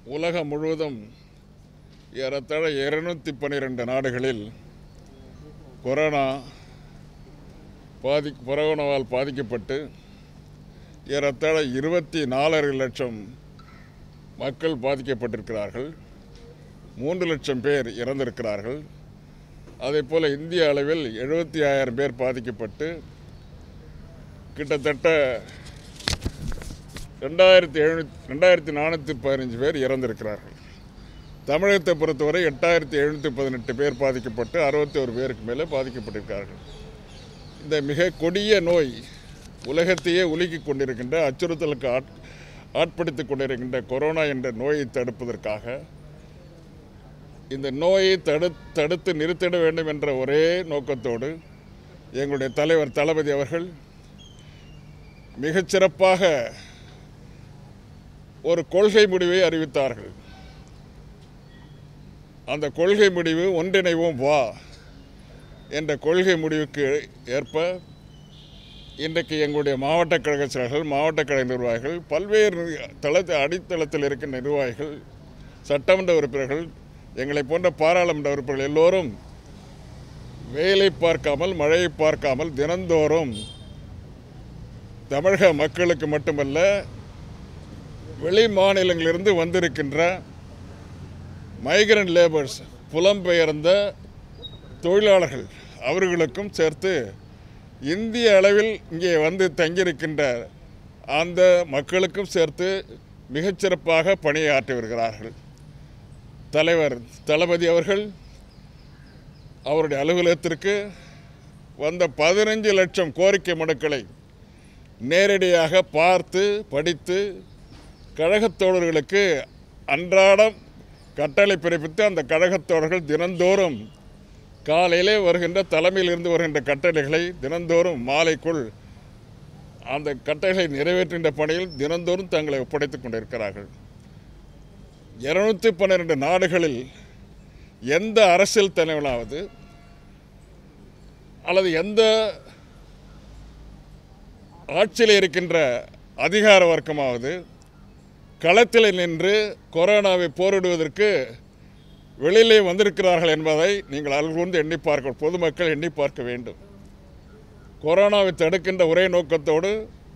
உலகம் முழுவதும் ஏறத்தாழ இருநூத்தி பன்னிரெண்டு நாடுகளில் கொரோனா பாதி கொரோனாவால் பாதிக்கப்பட்டு ஏறத்தாழ இருபத்தி நாலரை லட்சம் மக்கள் பாதிக்கப்பட்டிருக்கிறார்கள் மூன்று லட்சம் பேர் இறந்திருக்கிறார்கள் அதே போல் இந்திய அளவில் எழுபத்தி ஆயிரம் பேர் பாதிக்கப்பட்டு கிட்டத்தட்ட ரெண்டாயிரத்தி எழுநூத்தி ரெண்டாயிரத்தி நானூற்றி பதினஞ்சு பேர் இறந்திருக்கிறார்கள் தமிழகத்தை பொறுத்தவரை எட்டாயிரத்தி எழுநூற்றி பதினெட்டு பேர் பாதிக்கப்பட்டு அறுபத்தி ஒரு பேருக்கு மேலே பாதிக்கப்பட்டிருக்கிறார்கள் இந்த மிக கொடிய நோய் உலகத்தையே உலுக்கி கொண்டிருக்கின்ற அச்சுறுத்தலுக்கு ஆட் ஆட்படுத்திக் கொண்டிருக்கின்ற கொரோனா என்ற நோயை தடுப்பதற்காக இந்த நோயை தடு தடுத்து நிறுத்திட வேண்டும் என்ற ஒரே நோக்கத்தோடு எங்களுடைய தலைவர் தளபதி அவர்கள் மிகச்சிறப்பாக ஒரு கொள்கை முடிவை அறிவித்தார்கள் அந்த கொள்கை முடிவு ஒன்றிணைவோம் வா என்ற கொள்கை முடிவுக்கு ஏற்ப இன்றைக்கு எங்களுடைய மாவட்ட கழக செயலர்கள் மாவட்ட கழக நிர்வாகிகள் பல்வேறு நிர்- தள அடித்தளத்தில் இருக்கின்ற நிர்வாகிகள் சட்டமன்ற உறுப்பினர்கள் எங்களை போன்ற பாராளுமன்ற உறுப்பினர்கள் எல்லோரும் வெயிலை பார்க்காமல் மழையை பார்க்காமல் தினந்தோறும் தமிழக மக்களுக்கு மட்டுமல்ல வெளி மாநிலங்களிலிருந்து வந்திருக்கின்ற மைக்ரண்ட் லேபர்ஸ் புலம்பெயர்ந்த தொழிலாளர்கள் அவர்களுக்கும் சேர்த்து இந்திய அளவில் இங்கே வந்து தங்கியிருக்கின்ற அந்த மக்களுக்கும் சேர்த்து மிகச்சிறப்பாக பணியாற்றி வருகிறார்கள் தலைவர் தளபதி அவர்கள் அவருடைய அலுவலகத்திற்கு வந்த பதினஞ்சு லட்சம் கோரிக்கை மனுக்களை நேரடியாக பார்த்து படித்து கழகத் தோழர்களுக்கு அன்றாடம் கட்டளை பிறப்பித்து அந்த கழகத் தோழர்கள் தினந்தோறும் காலையிலே வருகின்ற தலைமையிலிருந்து வருகின்ற கட்டளைகளை தினந்தோறும் மாலைக்குள் அந்த கட்டளைகளை நிறைவேற்றுகின்ற பணியில் தினந்தோறும் தங்களை ஒப்படைத்துக் கொண்டிருக்கிறார்கள் இருநூத்தி பன்னிரெண்டு நாடுகளில் எந்த அரசியல் தலைவனாவது அல்லது எந்த ஆட்சியில் இருக்கின்ற அதிகார வர்க்கமாவது களத்தில் நின்று கொரோனாவை போரிடுவதற்கு வெளியிலே வந்திருக்கிறார்கள் என்பதை நீங்கள் அல்கூர்ந்து எண்ணி பார்க்க பொதுமக்கள் எண்ணி பார்க்க வேண்டும் கொரோனாவை தடுக்கின்ற ஒரே நோக்கத்தோடு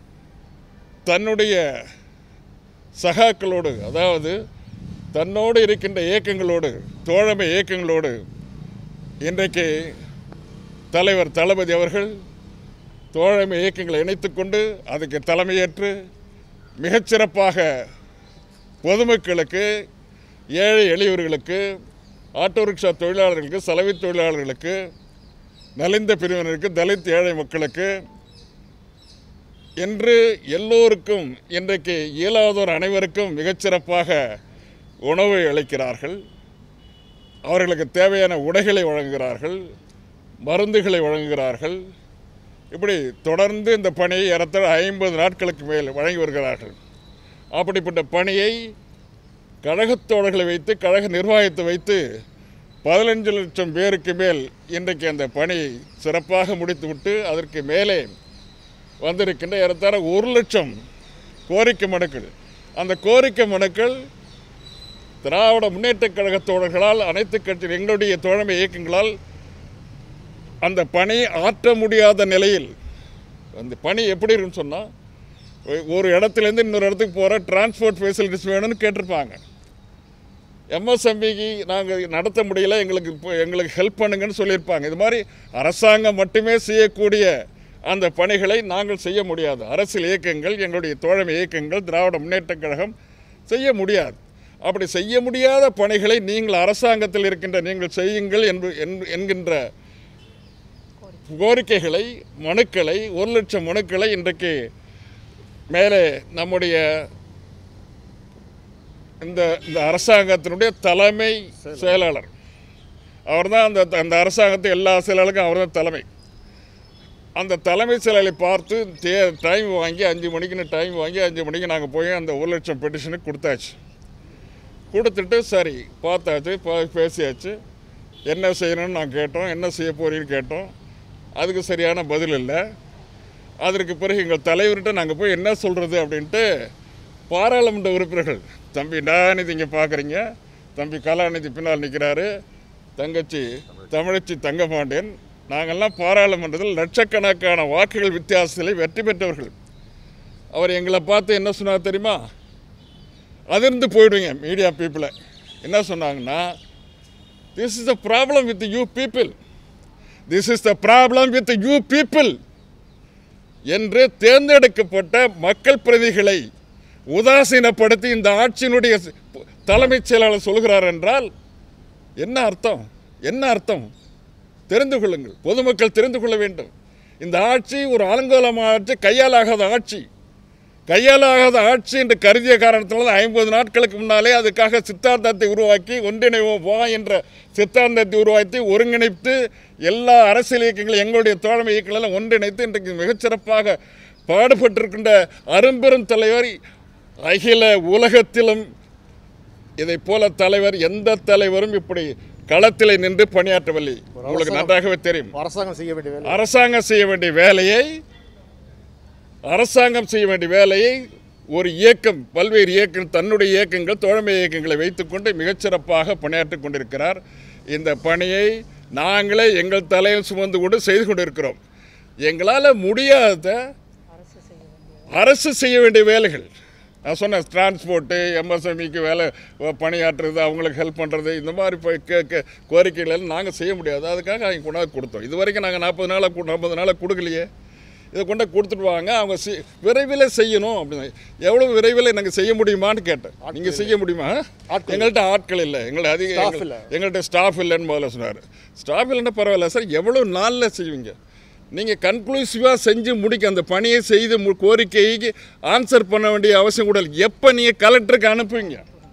தன்னுடைய சகாக்களோடு அதாவது தன்னோடு இருக்கின்ற இயக்கங்களோடு தோழமை இயக்கங்களோடு இன்றைக்கு தலைவர் தளபதி அவர்கள் தோழமை இயக்கங்களை இணைத்துக்கொண்டு அதுக்கு தலைமையேற்று மிகச்சிறப்பாக பொதுமக்களுக்கு ஏழை எளியவர்களுக்கு ஆட்டோ ரிக்ஷா தொழிலாளர்களுக்கு சலவை தொழிலாளர்களுக்கு நலிந்த பிரிவினருக்கு தலித் ஏழை மக்களுக்கு என்று எல்லோருக்கும் இன்றைக்கு இயலாதோர் அனைவருக்கும் மிகச்சிறப்பாக உணவை அளிக்கிறார்கள் அவர்களுக்கு தேவையான உடைகளை வழங்குகிறார்கள் மருந்துகளை வழங்குகிறார்கள் இப்படி தொடர்ந்து இந்த பணியை ஏறத்தாழ ஐம்பது நாட்களுக்கு மேல் வழங்கி வருகிறார்கள் அப்படிப்பட்ட பணியை கழகத் தோழர்களை வைத்து கழக நிர்வாகத்தை வைத்து பதினஞ்சு லட்சம் பேருக்கு மேல் இன்றைக்கு அந்த பணியை சிறப்பாக முடித்துவிட்டு அதற்கு மேலே வந்திருக்கின்ற ஏறத்தாழ ஒரு லட்சம் கோரிக்கை மனுக்கள் அந்த கோரிக்கை மனுக்கள் திராவிட முன்னேற்றக் கழக தோழர்களால் அனைத்து கட்சி எங்களுடைய தோழமை இயக்கங்களால் அந்த பணி ஆற்ற முடியாத நிலையில் அந்த பணி எப்படி இருக்குன்னு சொன்னால் ஒரு இடத்துலேருந்து இன்னொரு இடத்துக்கு போகிற டிரான்ஸ்போர்ட் ஃபெசிலிட்டிஸ் வேணும்னு கேட்டிருப்பாங்க எம்எஸ்எம்பிக்கு நாங்கள் நடத்த முடியல எங்களுக்கு இப்போ எங்களுக்கு ஹெல்ப் பண்ணுங்கன்னு சொல்லியிருப்பாங்க இது மாதிரி அரசாங்கம் மட்டுமே செய்யக்கூடிய அந்த பணிகளை நாங்கள் செய்ய முடியாது அரசியல் இயக்கங்கள் எங்களுடைய தோழமை இயக்கங்கள் திராவிட முன்னேற்றக் கழகம் செய்ய முடியாது அப்படி செய்ய முடியாத பணிகளை நீங்கள் அரசாங்கத்தில் இருக்கின்ற நீங்கள் செய்யுங்கள் என்று என்- என்கின்ற கோரிக்கைகளை மனுக்களை ஒரு லட்சம் மனுக்களை இன்றைக்கு மேலே நம்முடைய இந்த இந்த அரசாங்கத்தினுடைய தலைமை செயலாளர் அவர்தான் அந்த அந்த அரசாங்கத்தை எல்லா செயலாளருக்கும் அவர் தான் தலைமை அந்த தலைமை செயலாளரை பார்த்து தே டைம் வாங்கி அஞ்சு மணிக்குன்னு டைம் வாங்கி அஞ்சு மணிக்கு நாங்கள் போய் அந்த ஒரு லட்சம் பெட்டிஷனுக்கு கொடுத்தாச்சு கொடுத்துட்டு சரி பார்த்தாச்சு பா- பேசியாச்சு என்ன செய்யணும்னு நான் கேட்டோம் என்ன செய்ய போறீங்கன்னு கேட்டோம் அதுக்கு சரியான பதில் இல்லை அதற்கு பிறகு எங்கள் தலைவர்கிட்ட நாங்கள் போய் என்ன சொல்கிறது அப்படின்ட்டு பாராளுமன்ற உறுப்பினர்கள் தம்பி தயாநிதி இங்கே பார்க்குறீங்க தம்பி கலாநிதி பின்னால் நிற்கிறாரு தங்கச்சி தமிழச்சி தங்கபாண்டியன் நாங்கள்லாம் பாராளுமன்றத்தில் லட்சக்கணக்கான வாக்குகள் வித்தியாசத்தில் வெற்றி பெற்றவர்கள் அவர் எங்களை பார்த்து என்ன சொன்னார் தெரியுமா அதிர்ந்து போயிடுவீங்க மீடியா பீப்புளை என்ன சொன்னாங்கன்னா this is the problem with you people this is the problem with you people என்று தேர்ந்தெடுக்கப்பட்ட மக்கள் பிரதிகளை உதாசீனப்படுத்தி இந்த ஆட்சியினுடைய தலைமைச் செயலாளர் சொல்கிறார் என்றால் என்ன அர்த்தம் என்ன அர்த்தம் தெரிந்து கொள்ளுங்கள் பொதுமக்கள் தெரிந்து கொள்ள வேண்டும் இந்த ஆட்சி ஒரு அலங்கோலமான ஆட்சி கையாலாகாத ஆட்சி கையாலாகாத ஆட்சி என்று கருதிய காரணத்தினால் ஐம்பது நாட்களுக்கு முன்னாலே அதுக்காக சித்தாந்தத்தை உருவாக்கி ஒன்றிணைவோம் வா என்ற சித்தாந்தத்தை உருவாக்கி ஒருங்கிணைத்து எல்லா அரசியல் இயக்கங்களும் எங்களுடைய தோழமை இயக்கங்களெல்லாம் ஒன்றிணைத்து இன்றைக்கு மிகச்சிறப்பாக பாடுபட்டிருக்கின்ற அரும்பெரும் தலைவர் அகில உலகத்திலும் இதைப் போல தலைவர் எந்த தலைவரும் இப்படி களத்திலே நின்று பணியாற்றவில்லை உங்களுக்கு நன்றாகவே தெரியும் அரசாங்கம் செய்ய வேண்டிய வேலை அரசாங்கம் செய்ய வேண்டிய வேலையை அரசாங்கம் செய்ய வேண்டிய வேலையை ஒரு இயக்கம் பல்வேறு இயக்கம் தன்னுடைய இயக்கங்கள் தோழமை இயக்கங்களை வைத்துக்கொண்டு மிகச்சிறப்பாக பணியாற்றிக் கொண்டிருக்கிறார் இந்த பணியை நாங்களே எங்கள் தலையில் சுமந்து கொண்டு செய்து கொண்டிருக்கிறோம் எங்களால் முடியாத அரசு செய்ய வேண்டிய வேலைகள் நான் சொன்னேன் டிரான்ஸ்போர்ட்டு எம்எஸ்எம்இக்கு வேலை பணியாற்றுறது அவங்களுக்கு ஹெல்ப் பண்ணுறது இந்த மாதிரி இப்போ கே கே கோரிக்கைகள் எல்லாம் நாங்கள் செய்ய முடியாது அதுக்காக அவங்க கொண்டாந்து கொடுத்தோம் இது வரைக்கும் நாங்கள் நாற்பது நாளாக நாற்பது நாளாக கொடுக்கலையே இதை கொண்டு கொடுத்துட்டு வாங்க அவங்க சி விரைவில் செய்யணும் அப்படின்னு எவ்வளோ விரைவில் நாங்கள் செய்ய முடியுமான்னு கேட்டேன் நீங்கள் செய்ய முடியுமா ஆட்கள் எங்கள்கிட்ட ஆட்கள் இல்லை எங்களை அதிக Staff எங்கள்- இல்ல. எங்கள்கிட்ட ஸ்டாஃப் இல்லைன்னு முதல்ல சொன்னார் ஸ்டாஃப் இல்லைன்னா பரவாயில்ல சார் எவ்வளோ நாளில் செய்வீங்க நீங்கள் கன்க்ளூசிவாக செஞ்சு முடிக்க அந்த பணியை செய்து மு கோரிக்கைக்கு ஆன்சர் பண்ண வேண்டிய அவசியம் கூட இல்லை எப்போ நீங்கள் கலெக்டருக்கு அனுப்புவீங்க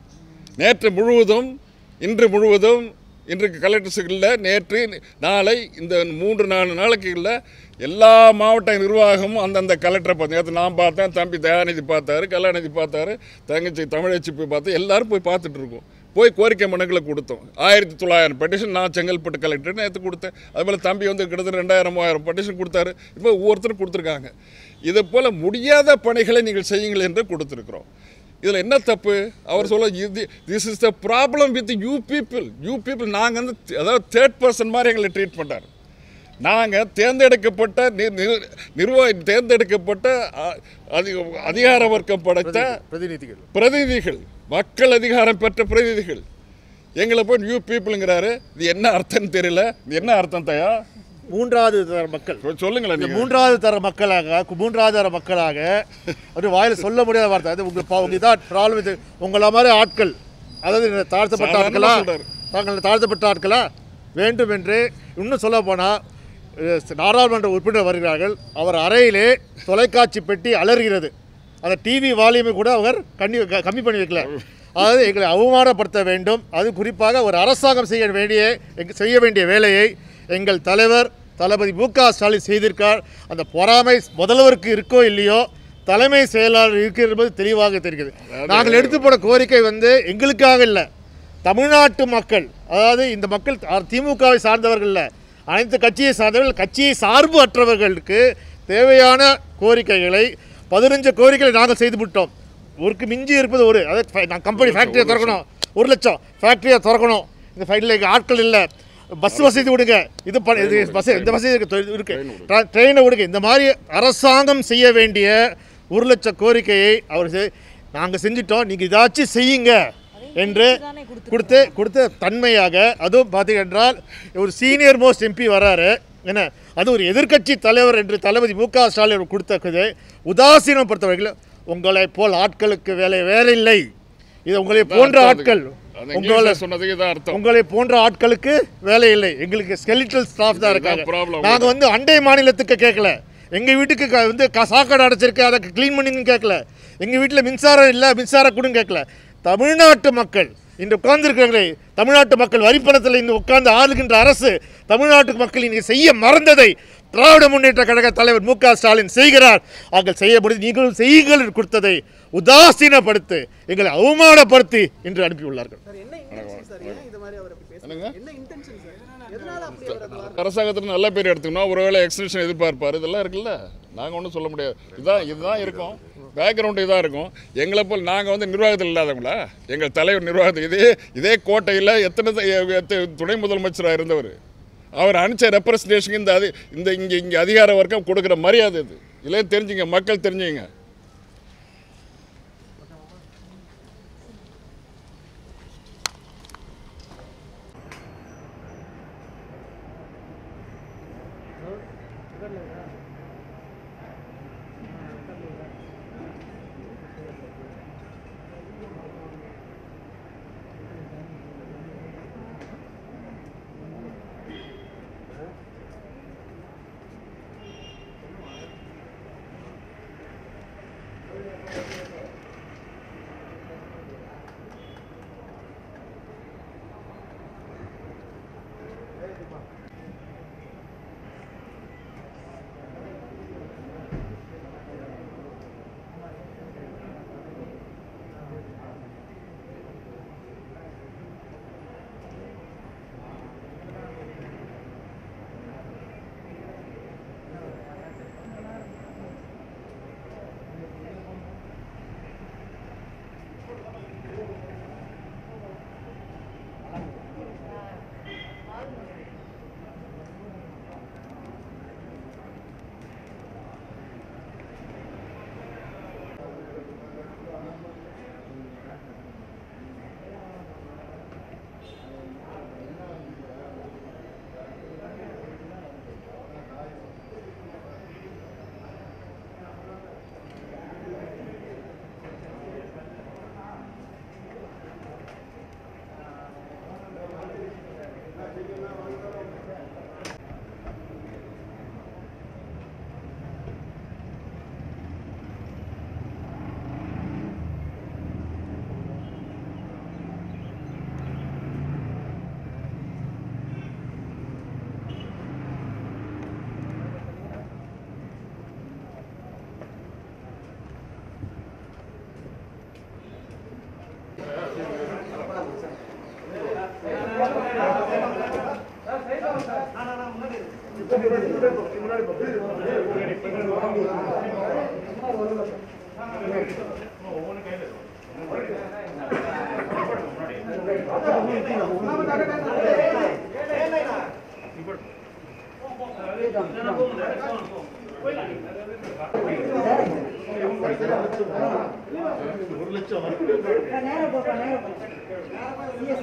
நேற்று முழுவதும் இன்று முழுவதும் இன்றைக்கு கலெக்டர்ஸுக்கு இல்லை நேற்று நாளை இந்த மூன்று நாலு நாளைக்கு இல்லை எல்லா மாவட்ட நிர்வாகமும் அந்தந்த கலெக்டரை பார்த்து நேற்று நான் பார்த்தேன் தம்பி தயாநிதி பார்த்தாரு கலாநிதி பார்த்தாரு தங்கச்சி தமிழச்சி போய் பார்த்து எல்லாரும் போய் பார்த்துட்டு இருக்கோம் போய் கோரிக்கை மனுக்களை கொடுத்தோம் ஆயிரத்தி தொள்ளாயிரம் பெட்டிஷன் நான் செங்கல்பட்டு கலெக்டர் நேற்று கொடுத்தேன் அதுபோல் தம்பி வந்து கிட்டத்தட்ட ரெண்டாயிரம் மூவாயிரம் பெட்டிஷன் கொடுத்தாரு இப்போ ஒவ்வொருத்தரும் கொடுத்துருக்காங்க இதை போல் முடியாத பணிகளை நீங்கள் செய்யுங்கள் என்று கொடுத்துருக்குறோம் இதில் என்ன தப்பு அவர் சொல்ல இது this is the problem with you people you people நாங்கள் வந்து அதாவது தேர்ட் பர்சன் மாதிரி எங்களை ட்ரீட் பண்ணுறாரு நாங்கள் தேர்ந்தெடுக்கப்பட்ட நிர் நிர்- நிர்வாகி தேர்ந்தெடுக்கப்பட்ட அ- அதி அதிகார வர்க்கம் படைத்த பிரதிநிதிகள் பிரதிநிதிகள் மக்கள் அதிகாரம் பெற்ற பிரதிநிதிகள் எங்களை போய் நியூ பீப்புளுங்கிறாரு இது என்ன அர்த்தம்னு தெரியல இது என்ன அர்த்தம் தயா மூன்றாவது தர மக்கள் கொஞ்சம் சொல்லுங்களேன் இந்த நீங்க மூன்றாவது தர மக்களாக கு- மூன்றாவது தர மக்களாக ஒரு வாயில சொல்ல முடியாத வார்த்தை அது உங்களுக்கு பா- உங்களுக்கு இதான் ப்ராப்ளம் இது உங்களை மாதிரி ஆட்கள் அதாவது இந்த தாழ்த்தப்பட்ட சாதாரணமா ஆட்களா சொல்றாரு. தாங்கள் தாழ்த்தப்பட்ட ஆட்களா வேண்டும் என்று இன்னும் சொல்ல போனால் நாடாளுமன்ற உறுப்பினர் வருகிறார்கள் அவர் அறையிலே தொலைக்காட்சி பெட்டி அலறுகிறது அந்த டிவி வால்யூமை கூட அவர் கண்ணி க- கம்மி பண்ணி வைக்கல அதாவது எங்களை அவமானப்படுத்த வேண்டும் அது குறிப்பாக ஒரு அரசாங்கம் செய்ய வேண்டிய எங்க- செய்ய வேண்டிய வேலையை எங்கள் தலைவர் தளபதி மு க ஸ்டாலின் செய்திருக்கார் அந்த பொறாமை முதல்வருக்கு இருக்கோ இல்லையோ தலைமை செயலாளர் இருக்கிறது என்பது தெளிவாக தெரிகிறது நாங்கள் எடுத்து போன கோரிக்கை வந்து எங்களுக்காக இல்லை தமிழ்நாட்டு மக்கள் அதாவது இந்த மக்கள் அ- திமுகவை சார்ந்தவர்கள் இல்லை அனைத்து கட்சியை சார்ந்தவர்கள் கட்சியை சார்பு அற்றவர்களுக்கு தேவையான கோரிக்கைகளை பதினஞ்சு கோரிக்கைகளை நாங்கள் செய்து விட்டோம் ஒருக்கு மிஞ்சி இருப்பது ஒரு அதாவது ஃபை- நான் கம்பெனி ஃபேக்ட்ரியை திறக்கணும் ஒரு லட்சம் ஃபேக்ட்ரியை திறக்கணும் இந்த ஃபைட்டில் இங்கே ஆட்கள் இல்லை பஸ் வசதி விடுங்க இது ப இது பஸ் இந்த வசதி இருக்கு தொ- இருக்கு ட்ர- ட்ரெயினை விடுங்க இந்த மாதிரி அரசாங்கம் செய்ய வேண்டிய ஒரு லட்சம் கோரிக்கையை அவர் நாங்கள் செஞ்சிட்டோம் நீங்கள் இதாச்சும் செய்யுங்க என்று கொடுத்து கொடுத்த தன்மையாக அதுவும் பார்த்தீங்க என்றால் ஒரு சீனியர் மோஸ்ட் எம்பி வராரு என்ன அது ஒரு எதிர்க்கட்சி தலைவர் என்று தளபதி மு க ஸ்டாலின் அவர் கொடுத்தது உதாசீனப்படுத்தவர்கள் உங்களை போல் ஆட்களுக்கு வேலை வேற இல்லை இது உங்களை போன்ற ஆட்கள் அந்த உங்களை இங்கிலீஷ்ல சொன்னதுக்கு இதான் அர்த்தம் உங்களை போன்ற ஆட்களுக்கு வேலை இல்லை எங்களுக்கு ஸ்கெலிட்டல் ஸ்டாஃப் தான் இதுதான் இருக்காங்க problem. நாங்கள் வந்து அண்டை மாநிலத்துக்கு கேட்கல எங்கள் வீட்டுக்கு க- வந்து க- சாக்கடை அடைச்சிருக்கு அதை க்ளீன் பண்ணிங்கன்னு கேட்கல எங்கள் வீட்டில் மின்சாரம் இல்லை மின்சாரம் கொடுன்னு கேட்கல தமிழ்நாட்டு மக்கள் இன்று உட்கார்ந்துருக்கிறாங்களே தமிழ்நாட்டு மக்கள் வரிப்பணத்தில் இன்று உட்கார்ந்து ஆளுகின்ற அரசு தமிழ்நாட்டு மக்கள் இங்கே செய்ய மறந்ததை திராவிட முன்னேற்ற கழக தலைவர் மு க ஸ்டாலின் செய்கிறார் அவர்கள் செய்ய முடியும் நீங்களும் செய்யுங்கள் என்று கொடுத்ததை உதாசீனப்படுத்தி எங்களை அவமானப்படுத்தி என்று அனுப்பியுள்ளார்கள் சார் என்ன இன்டென்ஷன் சார் ஏன் இந்த மாதிரி அவர் அப்படி பேசுறாரு என்னங்க? என்ன இன்டென்ஷன் சார் அரசாங்கத்தில் நல்ல பேர் எடுத்துக்கணும் ஒருவேளை எக்ஸ்டென்ஷன் எதிர்பார்ப்பார் இதெல்லாம் இருக்குல்ல நாங்கள் ஒன்றும் சொல்ல முடியாது இதுதான் இதுதான் இருக்கும் பேக்ரவுண்டு இதாக இருக்கும் எங்களை போல் நாங்கள் வந்து நிர்வாகத்தில் இல்லாதவங்களா எங்கள் தலைவர் நிர்வாகத்தில் இதே இதே கோட்டையில் எத்தனை த- எத்த- துணை முதலமைச்சராக இருந்தவர் அவர் அனுப்பிச்ச ரெப்ரசன்டேஷனுக்கு இந்த அதி இந்த இங்கே இங்கே அதிகார வர்க்கம் கொடுக்குற மரியாதை இது இதிலே தெரிஞ்சுங்க மக்கள் தெரிஞ்சுங்க நேரம் போப்பா நேரம் போப்பா சிஎஸ்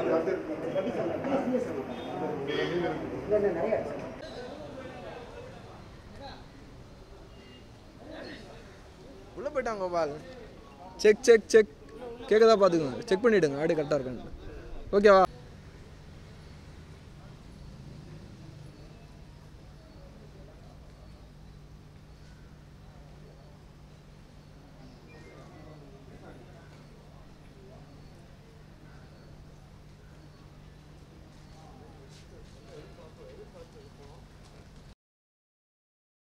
இல்லை நிறைய உள்ளே போயிட்டாங்க கோபால் செக் செக் செக் கேட்கதா பார்த்துக்கோங்க செக் பண்ணிவிடுங்க ஆடு கரெக்டாக இருக்கான்னு ஓகேவா